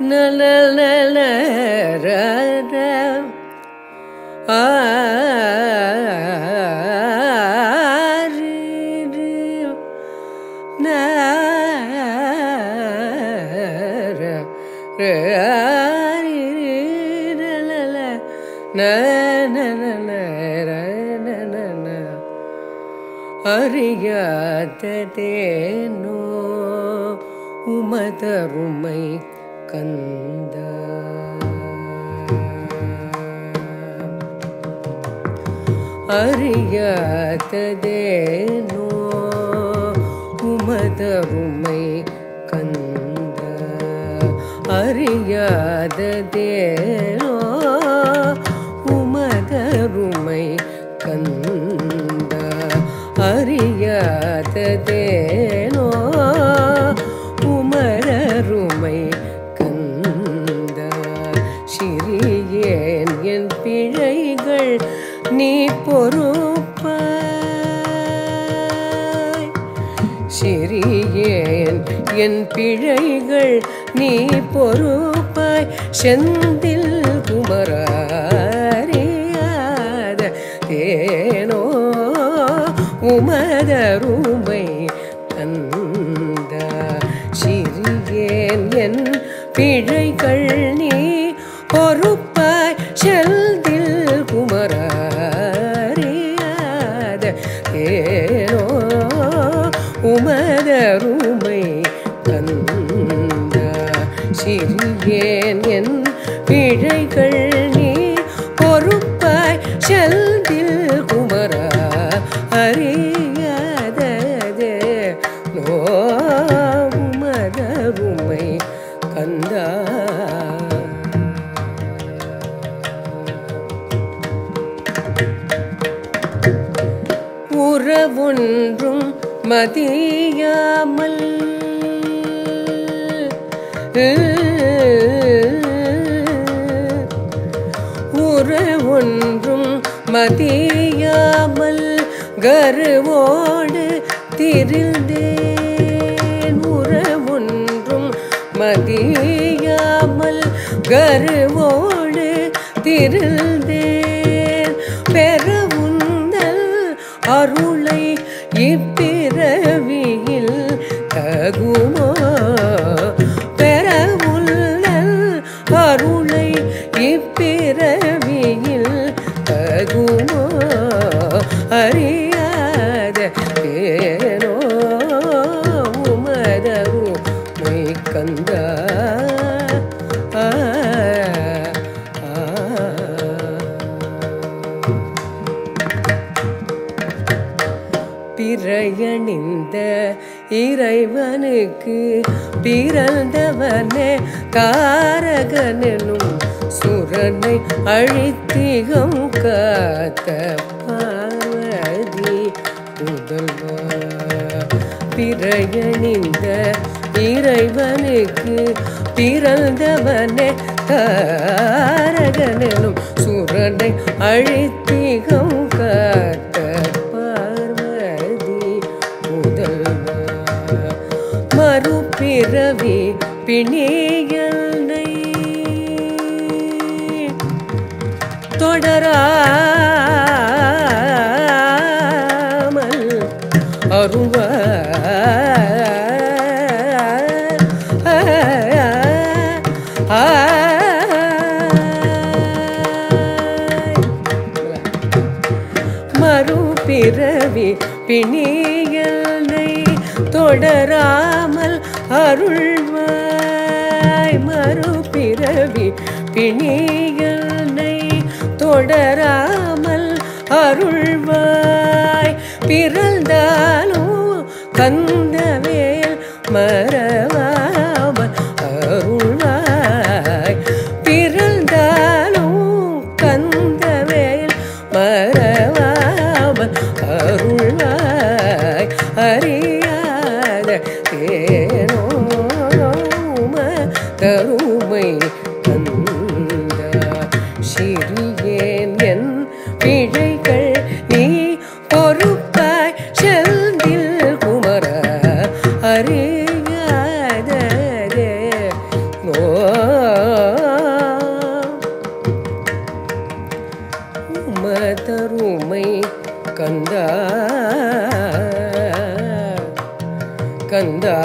அறியாததேனோ உமதருமை கந்த அறியாததேனோ உமதருமை கந்த அறியாததேனோ உமதருமை கந்த அறியாததேனோ உமரருமை கந்த சிறியேன் என் பிழைகள் நீ பொறுப்பாய் சிறியேன் என் பிழைகள் நீ பொறுப்பாய் செந்தில் குமராரியாத தேனோ உமதருமை அந்த சிறியேன் என் பிழைகள் நீ பொறுப்பாய் செல்தில் குமராரியாத ஏனோ உமதருமை கந்த சிறியேன் என் பிழைகள் நீ பொறுப்பாய் செல்தில் குமரா அறியாததே நோ உமதருமை கந்தா உறவொன்றும் மதியாமல் உறவொன்றும் மதியாமல் கருவோடு திரிந்தேன் உறவொன்றும் மதியாமல் கருவோடு திரிந்தேன் பெறவுந்தல் அருளை இப்பிறவியில் தகுமோ பெறவுள்ளல் அருளை இப்பிறவியில் தகுமோ அறியாத ஏனோ உமதரு மை கந்தா ஆ, ஆ. பிறையணிந்த இறைவனுக்கு பிறந்தவனே தாரகனும் சுரனை அழித்திகம் காத்த பார்வதி முதல்வா பிறையணிந்த இறைவனுக்கு பிறந்தவனே தாரகனும் சுரனை அழித்திகம் காத்த பார்வதி முதல்வா மறுபிறவி பிணியனை தொடராமல் அருவாய் மறுபிறவி பிணியனை தொடராமல் அருள்வாய் மறுபிறவி பிணியனை தொடராமல் அருள்வாய் பிறந்தாலும் கந்தவேல் மறவாமல் அருள்வாய் பிறந்தாலும் கந்தவேல் மறவாமல் அருள்வாய் அறியாத ஏனோ கருமை தந்த சிறியேன் என் பிழைகள் நீ பொறுப்பாய் செல்தில் குமர அறியாததே நோ கந்தா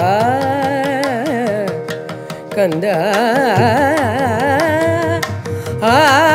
கந்தா ஆ